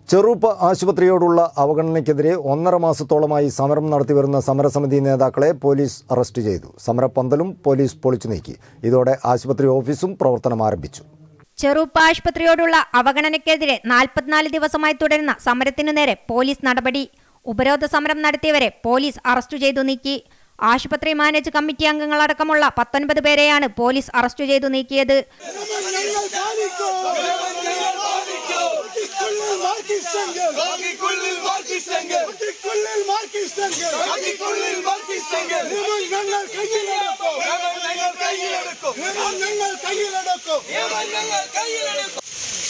ചെറുപ്പ ആശുപത്രിയോടുള്ള അവഗണനയ്ക്കെതിരെ ഒന്നര മാസത്തോളമായി സമരം നടത്തിവരുന്ന സമരസമിതി നേതാക്കളെ പോലീസ് അറസ്റ്റ് ചെയ്തു സമരപ്പന്തലും പോലീസ് പൊളിച്ചു നീക്കി ഇതോടെ ആശുപത്രി ഓഫീസും പ്രവർത്തനം ആരംഭിച്ചു ചെറുപ്പ ആശുപത്രിയോടുള്ള അവഗണനയ്ക്കെതിരെ നാൽപ്പത്തിനാല് ദിവസമായി തുടരുന്ന സമരത്തിനു നേരെ പോലീസ് നടപടി ഉപരോധ സമരം നടത്തിയവരെ പോലീസ് അറസ്റ്റ് ചെയ്തു നീക്കി ആശുപത്രി മാനേജ് കമ്മിറ്റി അംഗങ്ങളടക്കമുള്ള പത്തൊൻപത് പേരെയാണ് പോലീസ് അറസ്റ്റ് ചെയ്തു നീക്കിയത് ബാക്കിക്കുള്ളിൽ മാർക്കിസ്റ്റെങ്കിൽ ബാക്കിക്കുള്ളിൽ മാർക്കിസ്റ്റെങ്കിൽ ബാക്കിക്കുള്ളിൽ മാർക്കിസ്റ്റെങ്കിൽ നിയമം ഞങ്ങൾ കയ്യിലെടുക്കും നിയമം ഞങ്ങൾ കയ്യിലെടുക്കും നിയമം ഞങ്ങൾ കയ്യിലെടുക്കും നിയമം ഞങ്ങൾ കയ്യിലെടുക്കും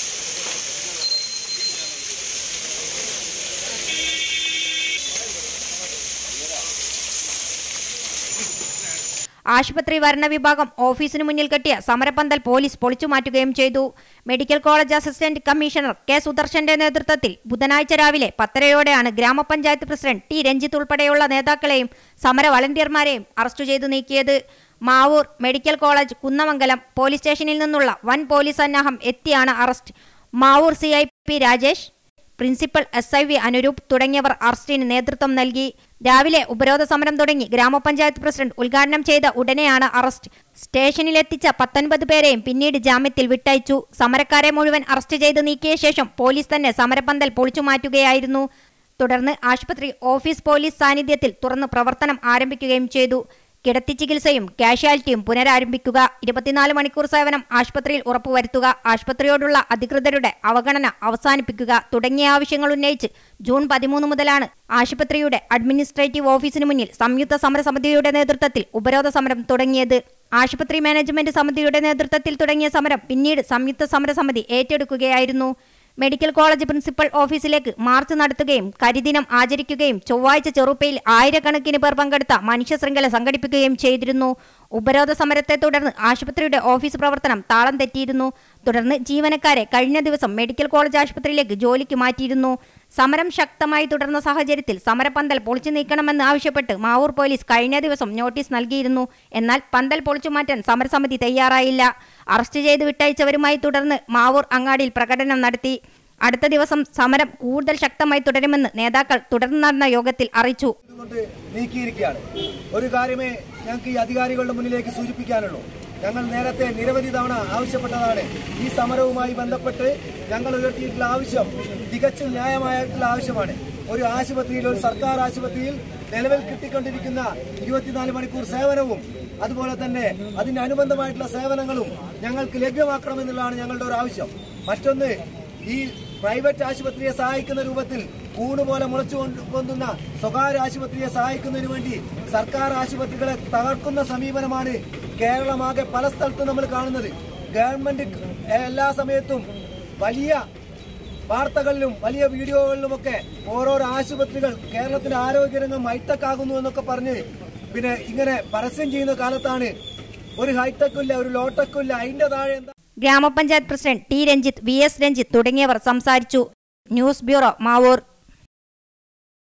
ആശുപത്രി ഭരണ വിഭാഗം ഓഫീസിന് മുന്നിൽ കെട്ടിയ സമരപന്തൽ പോലീസ് പൊളിച്ചു മാറ്റുകയും ചെയ്തു medical college assistant commissioner K സുദർശന്റെ നേതൃത്വത്തിൽ ബുധനാഴ്ച രാവിലെ പത്തരയോടെയാണ് ഗ്രാമപഞ്ചായത്ത് പ്രസിഡന്റ് ടി രഞ്ജിത്ത് ഉൾപ്പെടെയുള്ള നേതാക്കളെയും സമര വളണ്ടിയർമാരെയും അറസ്റ്റ് ചെയ്തു നീക്കിയത് Mavoor medical college Kunnamangalam police സ്റ്റേഷനിൽ നിന്നുള്ള വൻ പോലീസ് സന്നാഹം എത്തിയാണ് arrest Mavoor C I P Rajesh principal S I V Anuroop തുടങ്ങിയവർ അറസ്റ്റിന് നേതൃത്വം നൽകി രാവിലെ ഉപരോധ സമരം തുടങ്ങി ഗ്രാമപഞ്ചായത്ത് പ്രസിഡന്റ് ഉദ്ഘാടനം ചെയ്ത ഉടനെയാണ് അറസ്റ്റ് സ്റ്റേഷനിലെത്തിച്ച പത്തൊൻപത് പേരെയും പിന്നീട് ജാമ്യത്തിൽ വിട്ടയച്ചു സമരക്കാരെ മുഴുവൻ അറസ്റ്റ് ചെയ്ത് നീക്കിയ ശേഷം പോലീസ് തന്നെ സമരപന്തൽ പൊളിച്ചു മാറ്റുകയായിരുന്നു തുടർന്ന് ആശുപത്രി ഓഫീസ് പോലീസ് സാന്നിധ്യത്തിൽ തുറന്ന് പ്രവർത്തനം ആരംഭിക്കുകയും ചെയ്തു കിടത്തി ചികിത്സയും കാഷ്വാലിറ്റിയും പുനരാരംഭിക്കുക ഇരുപത്തിനാല് മണിക്കൂർ സേവനം ആശുപത്രിയിൽ ഉറപ്പുവരുത്തുക ആശുപത്രിയോടുള്ള അധികൃതരുടെ അവഗണന അവസാനിപ്പിക്കുക തുടങ്ങിയ ആവശ്യങ്ങൾ ഉന്നയിച്ച് ജൂൺ പതിമൂന്ന് മുതലാണ് ആശുപത്രിയുടെ അഡ്മിനിസ്ട്രേറ്റീവ് ഓഫീസിന് മുന്നിൽ സംയുക്ത സമരസമിതിയുടെ നേതൃത്വത്തിൽ ഉപരോധ സമരം തുടങ്ങിയത് ആശുപത്രി മാനേജ്മെന്റ് സമിതിയുടെ നേതൃത്വത്തിൽ തുടങ്ങിയ സമരം പിന്നീട് സംയുക്ത സമരസമിതി ഏറ്റെടുക്കുകയായിരുന്നു മെഡിക്കൽ കോളേജ് പ്രിൻസിപ്പൽ ഓഫീസിലേക്ക് മാർച്ച് നടത്തുകയും കരിദിനം ആചരിക്കുകയും ചൊവ്വാഴ്ച ചെറുപ്പയിൽ ആയിരക്കണക്കിന് പേർ പങ്കെടുത്ത മനുഷ്യ ശൃംഖല സംഘടിപ്പിക്കുകയും ചെയ്തിരുന്നു ഉപരോധ സമരത്തെ തുടർന്ന് ആശുപത്രിയുടെ ഓഫീസ് പ്രവർത്തനം താളം തെറ്റിയിരുന്നു തുടർന്ന് ജീവനക്കാരെ കഴിഞ്ഞ ദിവസം മെഡിക്കൽ കോളേജ് ആശുപത്രിയിലേക്ക് ജോലിക്ക് മാറ്റിയിരുന്നു സമരം ശക്തമായി തുടർന്ന സാഹചര്യത്തിൽ സമരപന്തൽ പൊളിച്ചു നീക്കണമെന്ന് ആവശ്യപ്പെട്ട് മാവൂർ പോലീസ് കഴിഞ്ഞ ദിവസം നോട്ടീസ് നൽകിയിരുന്നു എന്നാൽ പന്തൽ പൊളിച്ചു മാറ്റാൻ സമരസമിതി തയ്യാറായില്ല അറസ്റ്റ് ചെയ്ത് വിട്ടയച്ചവരുമായി തുടർന്ന് മാവൂർ അങ്ങാടിയിൽ പ്രകടനം നടത്തി അടുത്ത ദിവസം സമരം കൂടുതൽ ശക്തമായി തുടരുമെന്ന് നേതാക്കൾ തുടർന്ന് നടന്ന യോഗത്തിൽ അറിയിച്ചു കൊണ്ട് നീക്കിയിരിക്കുകയാണ് ഒരു കാര്യമേ ഞങ്ങൾക്ക് ഈ അധികാരികളുടെ മുന്നിലേക്ക് സൂചിപ്പിക്കാനുള്ളൂ ഞങ്ങൾ നേരത്തെ നിരവധി തവണ ആവശ്യപ്പെട്ടതാണ് ഈ സമരവുമായി ബന്ധപ്പെട്ട് ഞങ്ങൾ ഉയർത്തിയിട്ടുള്ള ആവശ്യം തികച്ചും ന്യായമായിട്ടുള്ള ആവശ്യമാണ് ഒരു ആശുപത്രിയിൽ ഒരു സർക്കാർ ആശുപത്രിയിൽ നിലവിൽ കിട്ടിക്കൊണ്ടിരിക്കുന്ന ഇരുപത്തിനാല് മണിക്കൂർ സേവനവും അതുപോലെ തന്നെ അതിന് അനുബന്ധമായിട്ടുള്ള സേവനങ്ങളും ഞങ്ങൾക്ക് ലഭ്യമാക്കണമെന്നുള്ളതാണ് ഞങ്ങളുടെ ഒരു ആവശ്യം മറ്റൊന്ന് ഈ പ്രൈവറ്റ് ആശുപത്രിയെ സഹായിക്കുന്ന രൂപത്തിൽ കൂണുപോലെ മുളച്ചു കൊണ്ട് പൊന്തുന്ന സ്വകാര്യ ആശുപത്രിയെ സഹായിക്കുന്നതിന് വേണ്ടി സർക്കാർ ആശുപത്രികളെ തകർക്കുന്ന സമീപനമാണ് കേരളമാകെ പല സ്ഥലത്തും നമ്മൾ കാണുന്നത് ഗവൺമെന്റ് എല്ലാ സമയത്തും വലിയ വാർത്തകളിലും വലിയ വീഡിയോകളിലുമൊക്കെ ഓരോരോ ആശുപത്രികൾ കേരളത്തിന്റെ ആരോഗ്യരംഗം ഹൈടെക് ആകുന്നു എന്നൊക്കെ പറഞ്ഞ് പിന്നെ ഇങ്ങനെ പരസ്യം ചെയ്യുന്ന കാലത്താണ് ഒരു ഹൈടെക്കും ഇല്ല ഒരു ലോടെക്കും ഇല്ല അതിന്റെ താഴെ എന്താ ഗ്രാമപഞ്ചായത്ത് president T Ranjith V S Ranjith തുടങ്ങിയവർ സംസാരിച്ചു ന്യൂസ് ബ്യൂറോ മാവൂർ